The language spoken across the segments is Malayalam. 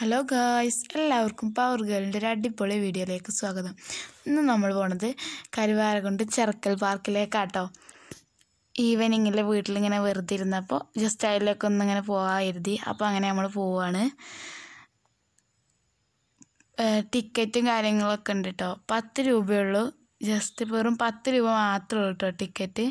ഹലോ ഗായ്സ് എല്ലാവർക്കും പവർ ഗേളിൻ്റെ ഒരു അടിപൊളി വീഡിയോയിലേക്ക് സ്വാഗതം ഇന്ന് നമ്മൾ പോണത് കരുവാരകുണ്ട് ചെറക്കൽ പാർക്കിലേക്കാട്ടോ ഈവനിങ്ങിൽ വീട്ടിലിങ്ങനെ വെറുതെ ഇരുന്നപ്പോൾ ജസ്റ്റ് അതിലേക്ക് ഒന്നിങ്ങനെ പോകാൻ കരുതി അപ്പോൾ അങ്ങനെ നമ്മൾ പോവാണ് ടിക്കറ്റും കാര്യങ്ങളൊക്കെ ഉണ്ട് കേട്ടോ പത്ത് രൂപയുള്ളൂ ജസ്റ്റ് വെറും പത്ത് രൂപ മാത്രമേ ഉള്ളൂ കേട്ടോ ടിക്കറ്റ്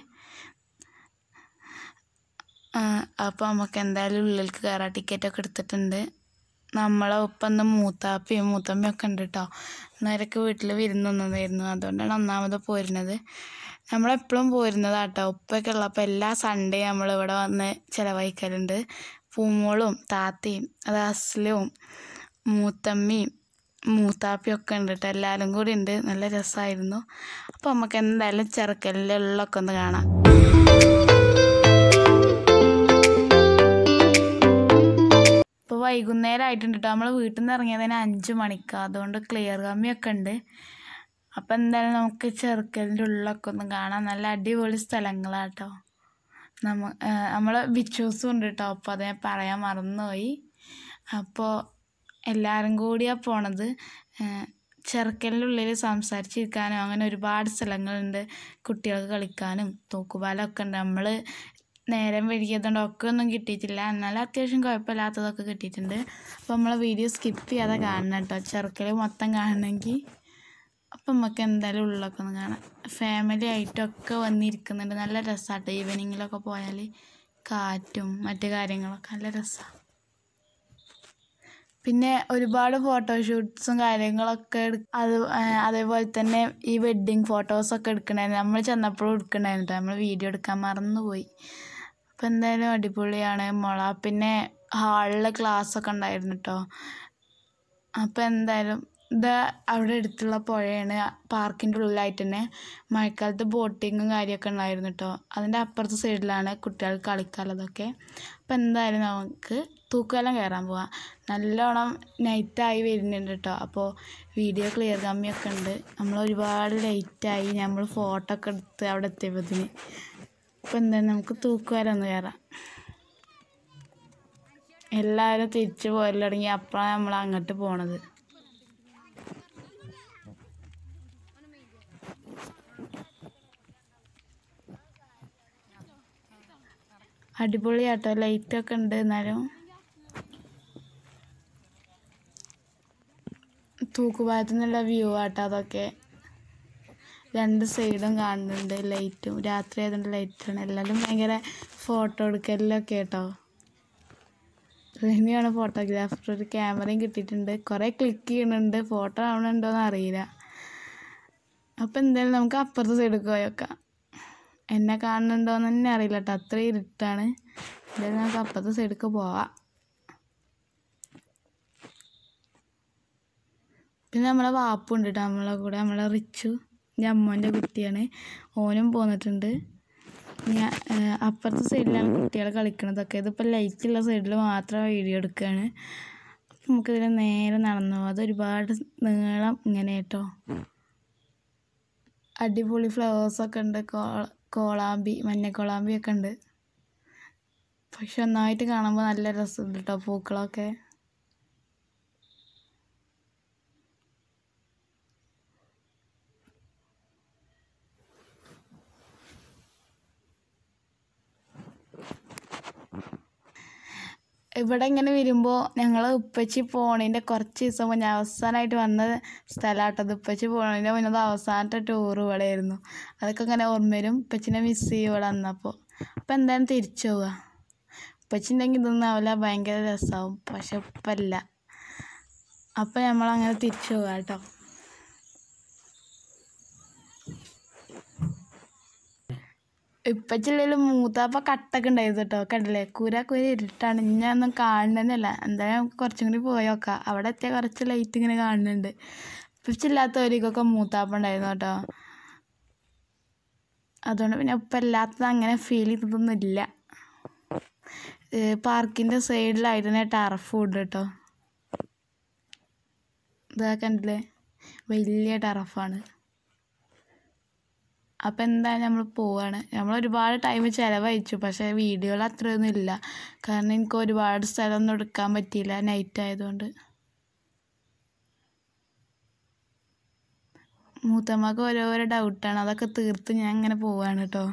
അപ്പോൾ നമുക്ക് എന്തായാലും ഉള്ളിലേക്ക് കയറാം ടിക്കറ്റൊക്കെ എടുത്തിട്ടുണ്ട് നമ്മളെ ഒപ്പം ഒന്ന് മൂത്താപ്പയും മൂത്തമ്മയും ഒക്കെ ഉണ്ട് കേട്ടോ നേരൊക്കെ വീട്ടിൽ വിരുന്ന് വന്നതായിരുന്നു അതുകൊണ്ടാണ് ഒന്നാമത് പോരുന്നത് നമ്മളെപ്പോഴും പോരുന്നതാട്ടോ ഉപ്പൊക്കെ ഉള്ളപ്പോൾ എല്ലാ സൺഡേ നമ്മളിവിടെ വന്ന് ചിലവഴിക്കലുണ്ട് പൂമോളും താത്തയും അത് അസ്ലും മൂത്തമ്മയും മൂത്താപ്പിയും ഒക്കെ ഉണ്ട് കേട്ടോ എല്ലാവരും കൂടി ഉണ്ട് നല്ല രസമായിരുന്നു അപ്പോൾ നമുക്ക് എന്തായാലും ചെറുക്കലിൻ്റെ ഉള്ളൊക്കെ ഒന്ന് കാണാം ഇപ്പോൾ വൈകുന്നേരം ആയിട്ടുണ്ട് കേട്ടോ നമ്മൾ വീട്ടിൽ നിന്ന് ഇറങ്ങിയതിന് അഞ്ച് മണിക്കാണ് അതുകൊണ്ട് ക്ലിയർ കമ്മിയൊക്കെ ഉണ്ട് അപ്പം എന്തായാലും നമുക്ക് ചെറുക്കലിൻ്റെ ഉള്ളൊക്കെ ഒന്ന് കാണാം നല്ല അടിപൊളി സ്ഥലങ്ങളാണ് കേട്ടോ നമ്മ നമ്മൾ ബിച്ചൂസും ഉണ്ട് കേട്ടോ അപ്പോൾ അത് ഞാൻ പറയാൻ മറന്നുപോയി അപ്പോൾ എല്ലാവരും കൂടിയാണ് പോണത് ചെറുക്കലിൻ്റെ ഉള്ളിൽ സംസാരിച്ചിരിക്കാനും അങ്ങനെ ഒരുപാട് സ്ഥലങ്ങളുണ്ട് കുട്ടികൾക്ക് കളിക്കാനും തൂക്കുപാലമൊക്കെ ഉണ്ട് നമ്മൾ നേരം വൈകിയതുകൊണ്ട് ഒക്കെ ഒന്നും കിട്ടിയിട്ടില്ല എന്നാലും അത്യാവശ്യം കുഴപ്പമില്ലാത്തതൊക്കെ കിട്ടിയിട്ടുണ്ട് അപ്പോൾ നമ്മളെ വീഡിയോ സ്കിപ്പ് ചെയ്യാതെ കാണണം കേട്ടോ ചെറുക്കൽ മൊത്തം കാണണമെങ്കിൽ അപ്പം നമുക്ക് എന്തായാലും ഉള്ളൊക്കെ ഒന്ന് കാണാം ഫാമിലി ആയിട്ടൊക്കെ വന്നിരിക്കുന്നുണ്ട് നല്ല രസമാട്ടോ ഈവനിങ്ങിലൊക്കെ പോയാൽ കാറ്റും മറ്റു കാര്യങ്ങളൊക്കെ നല്ല രസമാണ് പിന്നെ ഒരുപാട് ഫോട്ടോഷൂട്ട്സും കാര്യങ്ങളൊക്കെ എടു- അത് അതേപോലെ തന്നെ ഈ വെഡ്ഡിങ് ഫോട്ടോസൊക്കെ എടുക്കണായിരുന്നു നമ്മൾ ചെന്നപ്പോഴും എടുക്കണായിരുന്നു കേട്ടോ നമ്മൾ വീഡിയോ എടുക്കാൻ മറന്നുപോയി അപ്പോൾ എന്തായാലും അടിപൊളിയാണ് മുള പിന്നെ ഹാളിൽ ക്ലാസ്സൊക്കെ ഉണ്ടായിരുന്നു കേട്ടോ അപ്പോൾ എന്തായാലും ഇത് അവിടെ അടുത്തുള്ള പുഴയാണ് പാർക്കിൻ്റെ ഉള്ളിലായിട്ട് തന്നെ മഴക്കാലത്ത് ബോട്ടിങ്ങും കാര്യമൊക്കെ ഉണ്ടായിരുന്നു കേട്ടോ അതിൻ്റെ അപ്പുറത്തെ സൈഡിലാണ് കുട്ടികൾക്ക് കളിക്കാനുള്ളതൊക്കെ അപ്പോൾ എന്തായാലും നമുക്ക് തൂക്കുവലം കയറാൻ പോവാം നല്ലോണം നൈറ്റായി വരുന്നുണ്ട് കേട്ടോ അപ്പോൾ വീഡിയോ ക്ലിയർ കമ്മിയൊക്കെ ഉണ്ട് നമ്മൾ ഒരുപാട് ലേറ്റായി നമ്മൾ ഫോട്ടോ ഒക്കെ എടുത്ത് അവിടെ എത്തിയപ്പോഴത്തിന് അപ്പോൾ എന്തായാലും നമുക്ക് തൂക്കുവലം ഒന്ന് കയറാം എല്ലാവരും തിരിച്ചു പോരൽ തുടങ്ങി അപ്പോഴാണ് നമ്മൾ അങ്ങോട്ട് പോണത് അടിപൊളിയാട്ടോ ലൈറ്റൊക്കെ ഉണ്ട് എന്നാലും തൂക്കുപാലത്തു നിന്നുള്ള വ്യൂ ആട്ടോ അതൊക്കെ രണ്ട് സൈഡും കാണുന്നുണ്ട് ലൈറ്റും രാത്രി ആയതുകൊണ്ട് ലൈറ്റാണ് എല്ലാവരും ഭയങ്കര ഫോട്ടോ എടുക്കലിലൊക്കെ കേട്ടോ റിനിയാണ് ഫോട്ടോഗ്രാഫർ ഒരു ക്യാമറയും കിട്ടിയിട്ടുണ്ട് കുറേ ക്ലിക്ക് ചെയ്യുന്നുണ്ട് ഫോട്ടോ ആവണുണ്ടോയെന്ന് അറിയില്ല അപ്പം എന്തായാലും നമുക്ക് അപ്പുറത്തെ സൈഡിൽ പോയേക്കാം എന്നെ കാണുന്നുണ്ടോയെന്ന് തന്നെ അറിയില്ല കേട്ടോ അത്രയും ഇരുട്ടാണ് എന്തായാലും നമുക്ക് അപ്പുറത്തെ സൈഡിലേക്ക് പോവാം പിന്നെ നമ്മളെ വാപ്പുണ്ട് കേട്ടോ നമ്മളെ കൂടെ നമ്മളെ റിച്ചു എൻ്റെ അമ്മേൻ്റെ കുട്ടിയാണ് ഓനും പോന്നിട്ടുണ്ട് ഞാൻ അപ്പുറത്തെ സൈഡിലാണ് കുട്ടികൾ കളിക്കണതൊക്കെ ഇതിപ്പോൾ ലൈറ്റുള്ള സൈഡിൽ മാത്രം വീഡിയോ എടുക്കുകയാണ് അപ്പം നമുക്കിതിൽ നേരെ നടന്നു പോകാം അത് ഒരുപാട് നീളം ഇങ്ങനെ കേട്ടോ അടിപൊളി ഫ്ലവേഴ്സൊക്കെ ഉണ്ട് കോ- കോളാമ്പി മഞ്ഞ കോളാമ്പി ഒക്കെ ഉണ്ട് പക്ഷെ ഒന്നായിട്ട് കാണുമ്പോൾ നല്ല രസമുണ്ട് കേട്ടോ പൂക്കളൊക്കെ ഇവിടെ ഇങ്ങനെ വരുമ്പോൾ ഞങ്ങൾ ഉപ്പച്ചി പോണതിൻ്റെ കുറച്ച് ദിവസം മുന്നേ അവസാനമായിട്ട് വന്ന സ്ഥലമാട്ടത് ഉപ്പച്ചി പോണതിൻ്റെ മുന്നേ അത് അവസാനത്തെ ടൂർ ഇവിടെ ആയിരുന്നു അതൊക്കെ ഇങ്ങനെ ഓർമ്മ വരും ഉപ്പച്ചിനെ മിസ് ചെയ്യും ഇവിടെ വന്നപ്പോൾ അപ്പോൾ എന്തായാലും തിരിച്ചു പോവുക ഉപ്പച്ചി ഉണ്ടെങ്കിൽ ഇതൊന്നും ആവില്ല ഭയങ്കര രസമാവും പക്ഷെ ഉപ്പല്ല അപ്പോൾ നമ്മളങ്ങനെ തിരിച്ചു പോവുക കേട്ടോ ഇപ്പച്ചില്ലേലും മൂത്താപ്പ കട്ടൊക്കെ ഉണ്ടായിരുന്നു കേട്ടോ കണ്ടില്ലേ കൂര കൂര ഇരുട്ടാണ് ഇഞ്ഞൊന്നും കാണുന്നതന്നെയല്ല എന്തായാലും നമുക്ക് കുറച്ചും കൂടി പോയോക്കാം അവിടെ എത്തിയ കുറച്ച് ലൈറ്റ് ഇങ്ങനെ കാണുന്നുണ്ട് ഇപ്പച്ചില്ലാത്തവർക്കൊക്കെ മൂത്താപ്പ ഉണ്ടായിരുന്നു കേട്ടോ അതുകൊണ്ട് പിന്നെ ഇപ്പം ഇല്ലാത്തത് അങ്ങനെ ഫീൽ ചെയ്തതൊന്നും ഇല്ല പാർക്കിൻ്റെ സൈഡിലായിട്ട് തന്നെ ടർഫ് ഉണ്ട് കേട്ടോ ഇതാ കണ്ടില്ലേ വലിയ ടർഫാണ് അപ്പം എന്തായാലും നമ്മൾ പോവാണ് നമ്മൾ ഒരുപാട് ടൈം ചിലവഴിച്ചു പക്ഷേ വീഡിയോയിൽ അത്രയൊന്നും ഇല്ല കാരണം എനിക്ക് ഒരുപാട് സ്ഥലമൊന്നും എടുക്കാൻ പറ്റിയില്ല നൈറ്റ് ആയതുകൊണ്ട് മൂത്തമ്മക്ക് ഓരോരോ ഡൗട്ടാണ് അതൊക്കെ തീർത്ത് ഞാൻ ഇങ്ങനെ പോവാണ് കേട്ടോ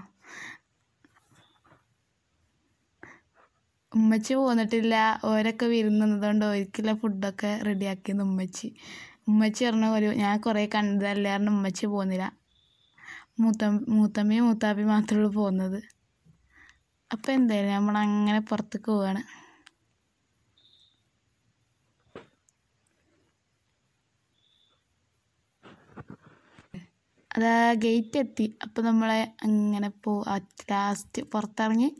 ഉമ്മച്ചി പോന്നിട്ടില്ല ഓരൊക്കെ വിരുന്നതുകൊണ്ട് ഒരിക്കലും ഫുഡൊക്കെ റെഡിയാക്കിയെന്ന് ഉമ്മച്ചി ഉമ്മച്ചി പറഞ്ഞ ഒരു ഞാൻ കുറേ കണ്ടതല്ലേ കാരണം ഉമ്മച്ചി പോകുന്നില്ല മൂത്ത മൂത്തമ്മയും മൂത്താപ്പയും മാത്രമേ ഉള്ളൂ പോകുന്നത് അപ്പം എന്തായാലും നമ്മൾ അങ്ങനെ പുറത്തേക്ക് പോവാണ് അതാ ഗേറ്റ് എത്തി അപ്പം നമ്മളെ അങ്ങനെ പോ ലാസ്റ്റ് പുറത്തിറങ്ങി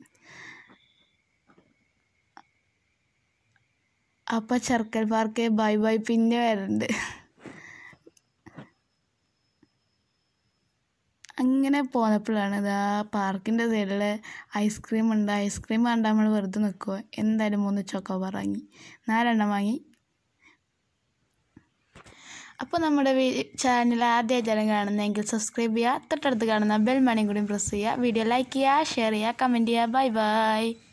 അപ്പം ചെറുക്കൽ പാർക്ക് ബൈ ബൈ പിന്നെ വരുന്നുണ്ട് അങ്ങനെ പോന്നപ്പോഴാണ് ഇതാ പാർക്കിൻ്റെ സൈഡിൽ ഐസ്ക്രീം ഉണ്ട് ഐസ്ക്രീം കണ്ട് നമ്മൾ വെറുതെ നിൽക്കുക എന്തായാലും മൂന്ന് ചോക്കോബാർ വാങ്ങി നാലെണ്ണം വാങ്ങി അപ്പോൾ നമ്മുടെ ചാനൽ ആദ്യമായിട്ടാണ് കാണുന്നതെങ്കിൽ സബ്സ്ക്രൈബ് ചെയ്യുക തൊട്ടടുത്ത് കാണുന്ന ബെൽ മണിയും കൂടി പ്രസ് ചെയ്യുക വീഡിയോ ലൈക്ക് ചെയ്യുക ഷെയർ ചെയ്യുക കമൻറ്റ് ചെയ്യുക ബൈ ബൈ